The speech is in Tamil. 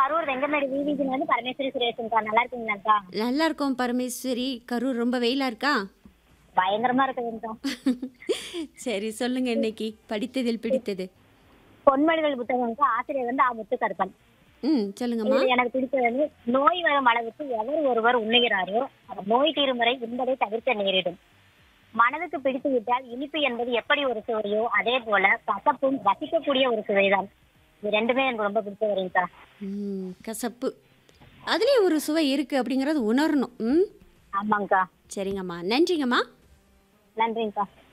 கரூர் வெங்கமேடு விவிஜில இருந்து பரமேஸ்வரி சுரேஷன்க்கா நல்லா இருக்கீங்களாக்கா நல்லா இருக்கோம் பரமேஸ்வரி கரூர் ரொம்ப வெயிலா இருக்கா பயங்கரமா இருக்குதுங்கக்கா சரி சொல்லுங்க இன்னைக்கு படித்ததில் பிடித்தது பொன்மொழிகள் புத்தகம்க்கு ஆசிரியர் வந்து ஆ முத்துக்கருப்பன் ம் சொல்லுங்கம்மா இதுல எனக்கு பிடிச்சது வந்து நோய் வரும் அளவுக்கு எவர் ஒருவர் உண்ணுகிறாரோ அவர் நோய் தீரும் வரை என்பதை தவிர்க்க நேரிடும் மனதுக்கு பிடித்து விட்டால் இனிப்பு என்பது எப்படி ஒரு சுவையோ அதே போல கசப்பும் ரசிக்கக்கூடிய ஒரு சுவைதான் இது ரெண்டுமே எனக்கு ரொம்ப பிடிச்ச வரீங்கக்கா ம் கசப்பு அதுலேயே ஒரு சுவை இருக்கு அப்படிங்கறது உணரணும் ம் ஆமாங்கக்கா சரிங்கம்மா நன்றிங்கம்மா நன்றிங்கக்கா